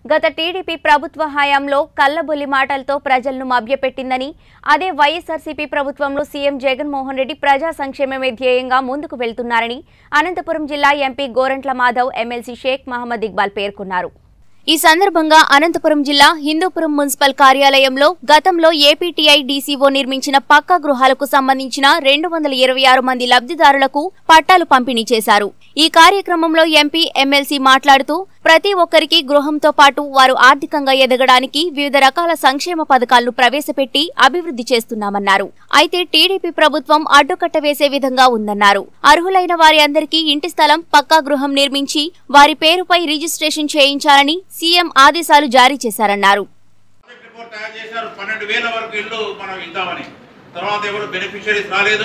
గత టీడీపీ ప్రభుత్వ హయాంలో కల్లబొల్లి మాటలతో ప్రజలను మభ్యపెట్టిందని అదే వైఎస్ఆర్సీపీ ప్రభుత్వంలో సీఎం జగన్మోహన్ రెడ్డి ప్రజా సంక్షేమమే ధ్యేయంగా ముందుకు వెళ్తున్నారని అనంతపురం జిల్లా ఎంపీ గోరంట్ల మాధవ్ ఎమ్మెల్సీ షేక్ మహమ్మద్ ఇక్బాల్ పేర్కొన్నారు ఈ సందర్భంగా అనంతపురం జిల్లా హిందూపురం మున్సిపల్ కార్యాలయంలో గతంలో ఏపీటీఐ డీసీఓ నిర్మించిన పక్కా గృహాలకు సంబంధించిన రెండు వందల ఇరవై ఆరు మంది లబ్ధిదారులకు పట్టాలు పంపిణీ చేశారు ఈ కార్యక్రమంలో ఎంపీ ఎమ్మెల్సీ మాట్లాడుతూ ప్రతి ఒక్కరికి గృహంతో పాటు వారు ఆర్థికంగా ఎదగడానికి వివిధ రకాల సంక్షేమ పథకాలను ప్రవేశపెట్టి అభివృద్ధి చేస్తున్నామన్నారు అయితే టీడీపీ ప్రభుత్వం అడ్డుకట్ట వేసే విధంగా ఉందన్నారు అర్హులైన వారి అందరికీ ఇంటి స్థలం పక్కా గృహం నిర్మించి వారి పేరుపై రిజిస్ట్రేషన్ చేయించాలని సీఎం ఆదేశాలు జారీ చేశారన్నారు ప్రాజెక్ట్ రిపోర్ట్ తయారు చేశారు పన్నెండు వేల వరకు ఇల్లు మనం ఇద్దామని తర్వాత ఎవరు బెనిఫిషరీస్ రాలేదు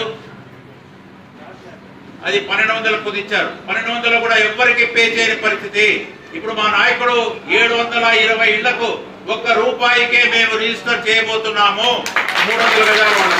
అది పన్నెండు వందలకు కుదించారు పన్నెండు వందలు కూడా ఎవ్వరికి పే చేయని పరిస్థితి ఇప్పుడు మా నాయకుడు ఏడు వందల ఇరవై ఇళ్లకు ఒక్క రూపాయికే మేము రిజిస్టర్ చేయబోతున్నాము మూడు వందల గజాల వాళ్ళకు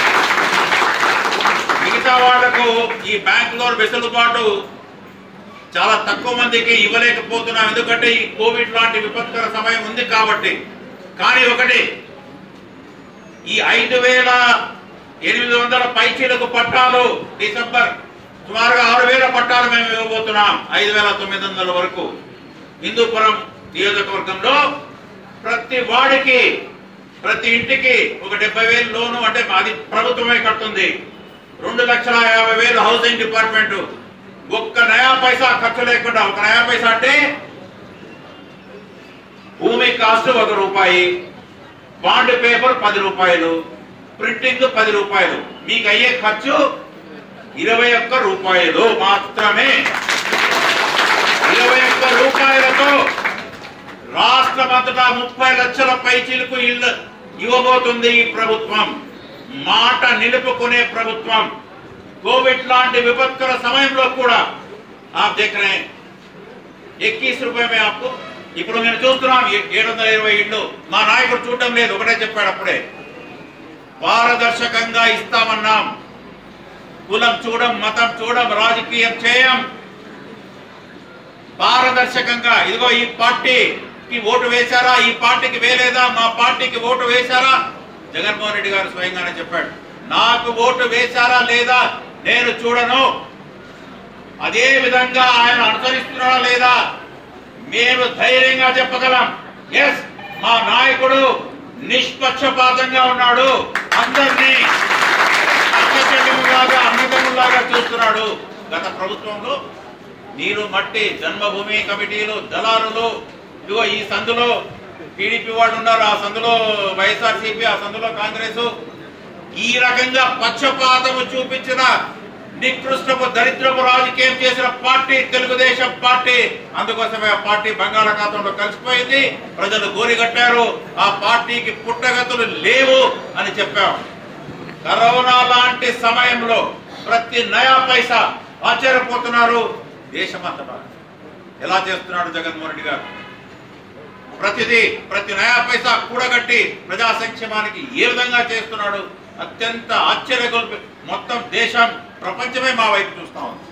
మిగతా వాళ్లకు ఈ బ్యాంక్ లోన్ వెసులుబాటు చాలా తక్కువ మందికి ఇవ్వలేకపోతున్నాం ఎందుకంటే ఈ కోవిడ్ లాంటి విపత్కర సమయం ఉంది కాబట్టి కానీ ఒకటి ఈ ఐదు వేల ఎనిమిది వందల పైచీలకు పట్టాలు డిసెంబర్ సుమారుగా ఆరు వేల పట్టాలు మేము ఇవ్వబోతున్నాం ఐదు వేల తొమ్మిది వందల వరకు హిందూపురం నియోజకవర్గంలో ప్రతి వాడికి ప్రతి ఇంటికి ఒక డెబ్బై వేలు లోను అంటే అది ప్రభుత్వమే కడుతుంది రెండు లక్షల యాభై వేలు హౌసింగ్ డిపార్ట్మెంట్ ఒక్క నయా పైసా ఖర్చు లేకుండా ఒక నయా పైసా అంటే భూమి కాస్ట్ ఒక రూపాయి బాండ్ పేపర్ పది రూపాయలు ప్రింటింగ్ పది రూపాయలు మీకు అయ్యే ఖర్చు ఇరవై ఒక్క రూపాయలు మాత్రమే ఇరవై ఒక్క రూపాయలతో రాష్ట్రమంతటా ముప్పై లక్షల పైచీలకు ఇల్లు ఇవ్వబోతుంది ఈ ప్రభుత్వం మాట నిలుపుకునే ప్రభుత్వం కోవిడ్ లాంటి విపత్కర సమయంలో కూడా आप देख रहे हैं ఇక్कीस రూపాయ మే ఆపు ఇప్పుడు మేము చూస్తున్నాం ఏ- ఏడు వందల ఇరవై ఇళ్ళు మా నాయకుడు చూడడం లేదు ఒకటే చెప్పాడు అప్పుడే పారదర్శకంగా ఇస్తామన్నాం కులం చూడం మతం చూడం రాజకీయం చేయం పారదర్శకంగా ఇదిగో ఈ పార్టీకి ఓటు వేశారా ఈ పార్టీకి వేలేదా మా పార్టీకి ఓటు వేశారా జగన్మోహన్ రెడ్డి గారు స్వయంగానే చెప్పాడు నాకు ఓటు వేశారా లేదా నేను చూడను అదే విధంగా ఆయన అనుసరిస్తున్నాడా లేదా మేము ధైర్యంగా చెప్పగలం ఎస్ మా నాయకుడు నిష్పక్షపాతంగా ఉన్నాడు అందరినీ అక్కచెల్లెములాగా అన్నదమ్ములాగా చూస్తున్నాడు గత ప్రభుత్వంలో నీరు మట్టి జన్మభూమి కమిటీలు దళారులు ఇదిగో ఈ సందులో టీడీపీ వాళ్ళు ఉన్నారు ఆ సందులో వైఎస్ఆర్సీపీ ఆ సందులో కాంగ్రెస్ ఈ రకంగా పక్షపాతము చూపించిన నికృష్టపు దరిద్రపు రాజకీయం చేసిన పార్టీ తెలుగుదేశం పార్టీ అందుకోసమే ఆ పార్టీ బంగాళాఖాతంలో కలిసిపోయింది ప్రజలు గోరిగట్టారు ఆ పార్టీకి పుట్టగతులు లేవు అని చెప్పాం కరోనా లాంటి సమయంలో ప్రతి నయా పైసా ఆశ్చర్యపోతున్నారు దేశమంతటా ఎలా చేస్తున్నాడు జగన్మోహన్ రెడ్డి గారు ప్రతిదీ ప్రతి నయా పైసా కూడగట్టి ప్రజా సంక్షేమానికి ఏ విధంగా చేస్తున్నాడు అత్యంత ఆశ్చర్యగొల్పి మొత్తం దేశం ప్రపంచమే మా వైపు చూస్తా ఉంది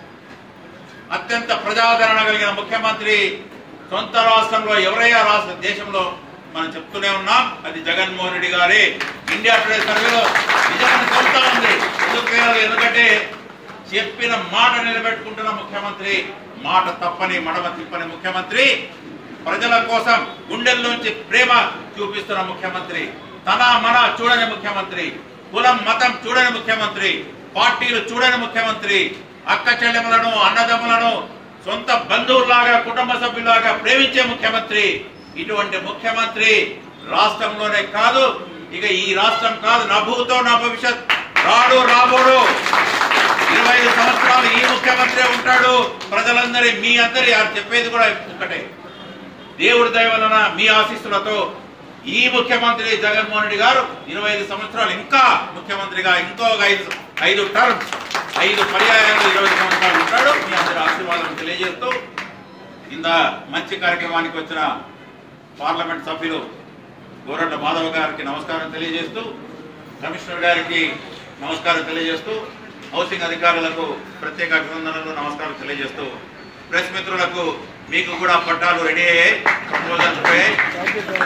అత్యంత ప్రజాదరణ కలిగిన ముఖ్యమంత్రి సొంత రాష్ట్రంలో ఎవరయ్యా రాష్ట్ర దేశంలో మనం చెప్తూనే ఉన్నాం అది జగన్మోహన్ రెడ్డి గారే ఇండియా టుడే సర్వేలో నిజంగా చెప్తా ఉంది ఎందుకు ఎందుకంటే చెప్పిన మాట నిలబెట్టుకుంటున్న ముఖ్యమంత్రి మాట తప్పని మడమ తిప్పని ముఖ్యమంత్రి ప్రజల కోసం గుండెల్లోంచి ప్రేమ చూపిస్తున్న ముఖ్యమంత్రి తన మన చూడని ముఖ్యమంత్రి కులం మతం చూడని ముఖ్యమంత్రి పార్టీలు చూడని ముఖ్యమంత్రి అక్క చెల్లెములను అన్నదమ్ములను సొంత బంధువులాగా కుటుంబ సభ్యులాగా ప్రేమించే ముఖ్యమంత్రి ఇటువంటి ముఖ్యమంత్రి రాష్ట్రంలోనే కాదు ఇక ఈ రాష్ట్రం కాదు నా భూతో నా భవిష్యత్ రాడు రాబోడు ఇరవై ఐదు సంవత్సరాలు ఈ ముఖ్యమంత్రి ఉంటాడు ప్రజలందరి మీ అందరి ఆ చెప్పేది కూడా ఒకటే దేవుడి దయ వలన మీ ఆశీస్సులతో ఈ ముఖ్యమంత్రి జగన్మోహన్ రెడ్డి గారు ఇరవై ఐదు సంవత్సరాలు ఇంకా ముఖ్యమంత్రిగా ఇంకో ఒక ఐదు ఐదు టర్మ్స్ ఐదు పర్యాయాలు ఇరవై ఐదు సంవత్సరాలు ఉంటాడు మీ అందరి ఆశీర్వాదం తెలియజేస్తూ ఇంత మంచి కార్యక్రమానికి వచ్చిన పార్లమెంట్ సభ్యులు గోరట్ల మాధవ్ గారికి నమస్కారం తెలియజేస్తూ కమిషనర్ గారికి నమస్కారం తెలియజేస్తూ హౌసింగ్ అధికారులకు ప్రత్యేక అభినందనలు నమస్కారం తెలియజేస్తూ ప్రెస్ మిత్రులకు మీకు కూడా పట్టాలు రెడీ అయ్యాయి ప్రపోజల్స్ పోయాయి థ్యాంక్ యూ